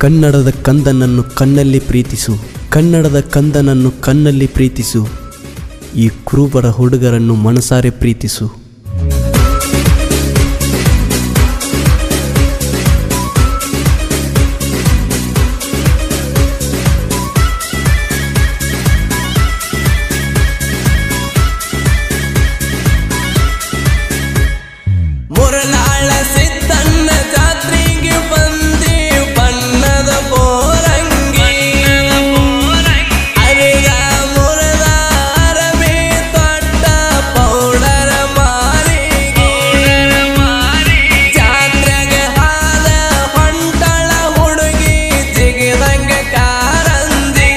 ಕನ್ನಡದ ಕಂದನನ್ನು ಕಣ್ಣಲ್ಲಿ ಪ್ರೀತಿಸು ಕನ್ನಡದ ಕಂದನನ್ನು ಕಣ್ಣಲ್ಲಿ ಪ್ರೀತಿಸು ಈ ಕುರುಬರ ಹುಡುಗರನ್ನು ಮನಸಾರೆ ಪ್ರೀತಿಸು ಮುರನಾಳ ಸಿದ್ದಣ್ಣ ಜಾತ್ರೆಗೆ ಬಂದಿ ಬಣ್ಣದ ಬೋರಂಗಿ ಅರಿಗ ಮುರದ ಅರಬಿ ತೊಟ್ಟ ಪೌಡರ ಮಾರಿಗೆ ಜಾತ್ರೆಗೆ ಹಾದ ಹೊಂಟಳ ಹುಡುಗಿ ಜಿಗಿದಂಗ ಕಾರಂದಿ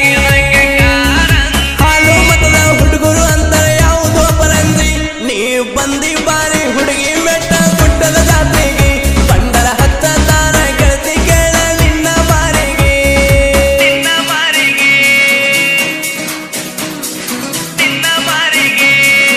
ಹಾಲು ಮತದ ಹುಡುಗರು ಅಂತಾರೆ ಯಾವುದೋ ಪರಂದಿ ನೀ ಬಂದಿ ಬಾರಿ ಹುಡುಗಿ ಬೆಟ್ಟ ಗುಡ್ಡದ ಜಾತ್ರೆಗೆ ಬಂಡರ ಹತ್ತ ತಾರ ಗೆಳತಿ ಕೇಳ ನಿನ್ನ ಮಾರಿಗೆ ನಿನ್ನ ಮಾರಿಗೆ ನಿನ್ನ ಮಾರಿಗೆ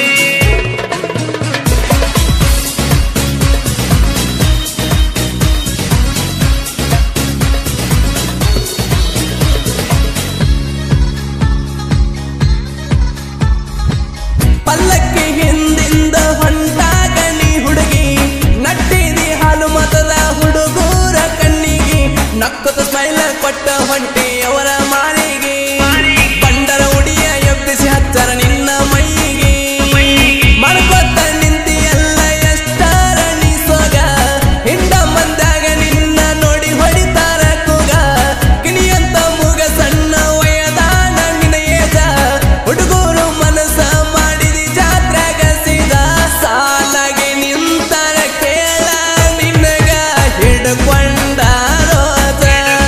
ಪಲ್ಲಕ್ಕಿ ಹಿಂದಿಂದ ಹೊಂಟಾಗ ನೀ ಹುಡುಗಿ ನಟ್ಟಿದಿ ಹಾಲು ಮತದ ಹುಡುಗೂರ ಕಣ್ಣಿಗೆ ನಕ್ಕದ ಸ್ಮೈಲ ಕೊಟ್ಟ ಹೊಂಟಿ ಅವರ ಮಾರಿಗೆ ಬಂಡರ ಉಡಿಯ ಎಬ್ಬಿಸಿ ಹಚ್ಚರ ನಿನ್ನ ಮೈಗೆ ಮಾಡ್ಕೊತ ನಿಂತಿ ಎಲ್ಲ ಎಷ್ಟಾರ ನೀ ಸೋಗ ಹಿಂಡ ಮಂದಾಗ ನಿನ್ನ ನೋಡಿ ಹೊಡಿತಾರ ಕೂಗ ಕಿಣಿಯಂತ ಮೂಗ ಸಣ್ಣ ವಯದಾನ ನಿನ ಏಜ ಹುಡುಗರು ಮನಸ್ಸ ಮಾಡಿದಿ ಜಾತ್ರೆಗ ಸೀದ ಸಾಲಾಗಿ ನಿಂತರ ಕೇಳ ನಿನಗ ಹಿಡ್ಕೊಂಡ ರೋಜ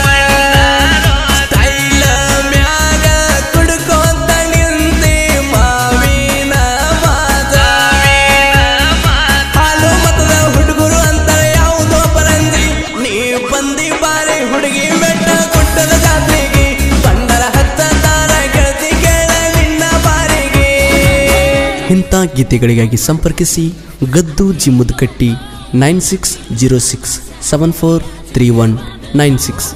ಸ್ಟೈಲ ಮ್ಯಾಗ ಕುಡ್ಕೊಂತ ನಿಂತಿ ಮಾವಿನ ಮಾಜ ಹಾಲು ಮತದ ಹುಡುಗರು ಅಂತಾರೆ ಯಾವುದೋ ಪರಂದಿ ನೀ ಬಂದಿ ಬಾರಿ ಹುಡುಗಿ ಬೆಟ್ಟ ಗುಡ್ಡದ ಜಾತ್ರೆಗೆ ಬಂಡರ ಹತ್ತ ತಾರ ಗೆಳತಿ ಕೇಳ ನಿನ್ನ ಬಾರಿಗೆ ಇಂಥ ಗೀತೆಗಳಿಗಾಗಿ ಸಂಪರ್ಕಿಸಿ ಗದ್ದು ಜಿಮ್ಮುದ್ಕಟ್ಟಿ nine six zero six seven four three one nine six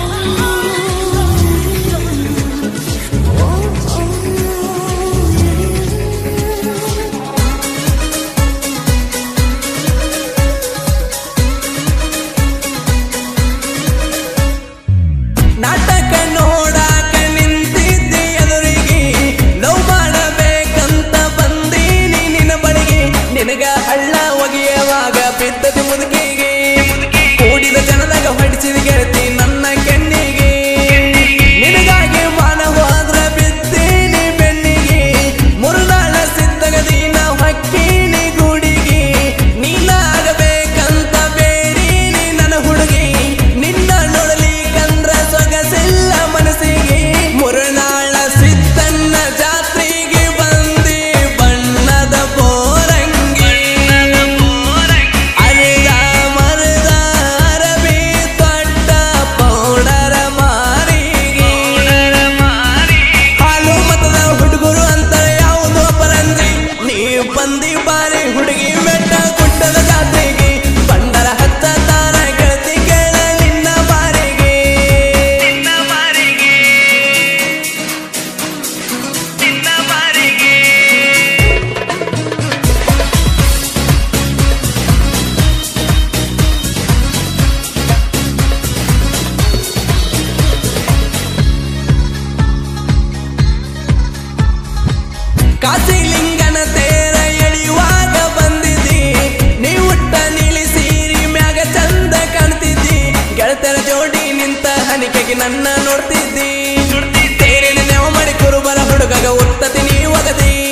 ನಾಟಕ ನೋಡಾಕ ನಿಂತಿದ್ದೆ ಎದುರಿಗೆ ಲವ್ ಮಾಡಬೇಕಂತ ಬಂದೀನಿ ನಿನ್ನ ಬಳಿಗೆ ನಿನಗ ಹಳ್ಳ ಒಗೆಯುವಾಗ ಬಿದ್ದತಿ ಮುದುಕಿಗೆ ಕೂಡಿದ ಜನದಾಗ ಹೊಡಿಸಿದ ಗೆಳತಿ ನನ್ನ ಕೆನ್ನಿಗೆ ನಿನಗಾಗಿ ಮಾನ ಹೋದ್ರ ಬಿದ್ದೀನಿ ಬೆನ್ನಿಗೆ ಮುರುನಾಳ ಸಿದ್ದಗದೀನ ಹೊಕ್ಕೀನಿ ಗೂಡಿಗೆ ನೀನಾಗಬೇಕಂತ ಬೇರೀನಿ ನನ್ನ ಹುಡುಗಿ ನಿನ್ನ ನೋಡಲಿಕ್ಕಂದ್ರ ಸೊಗಸಿಲ್ಲ ಮನಸ್ಸಿಗೆ ಮುರುನಾಳ ಸಿದ್ದನ್ನ ಜಾತ್ರೆಗೆ ಬಂದಿ ಬಣ್ಣದ ಬೋರಂಗಿ ಅರಿದ ಮರದ ಅರಬಿ ತೊಟ್ಟ ಪೌಡರ ಮಾರಿಗೆ ಹಾಲು ಮತದ ಹುಡುಗರು ಅಂತಾರೆ ಯಾವುದೋ ಪರಂದಿ ನೀ ಬಂದಿ ಬಾರಿ ಹುಡುಗಿ ಬೆಟ್ಟ ಗುಡ್ಡದ ಜಾತ್ರೆಗೆ ಬಂಡರ ಹತ್ತ ತಾರ ಗೆಳತಿ ಕೇಳ ನಿನ್ನ ಬಾರಿಗೆ ನಿನ್ನ ಬಾರಿಗೆ ನಿನ್ನ ಬಾರಿಗೆ ಕಾಸಿಲಿಂಗನ ತೇರ ಎಳೆಯುವಾಗ ಬಂದಿದ್ದಿ ನೀ ಉಟ್ಟ ನೀಲಿ ಸೀರಿ ಮ್ಯಾಗ ಚಂದ ಕಾಣ್ತಿದ್ದಿ ಗೆಳತರ ಜೋಡಿ ನಿಂತ ಹನಿಕೆಗೆ ನನ್ನ ನೋಡ್ತಿದ್ದಿ ತೇರಿನ ನೆವ ಮಾಡಿ ಕುರುಬರ ಹುಡುಗಗ ಉತ್ತತಿ ನೀ ಒಗದಿ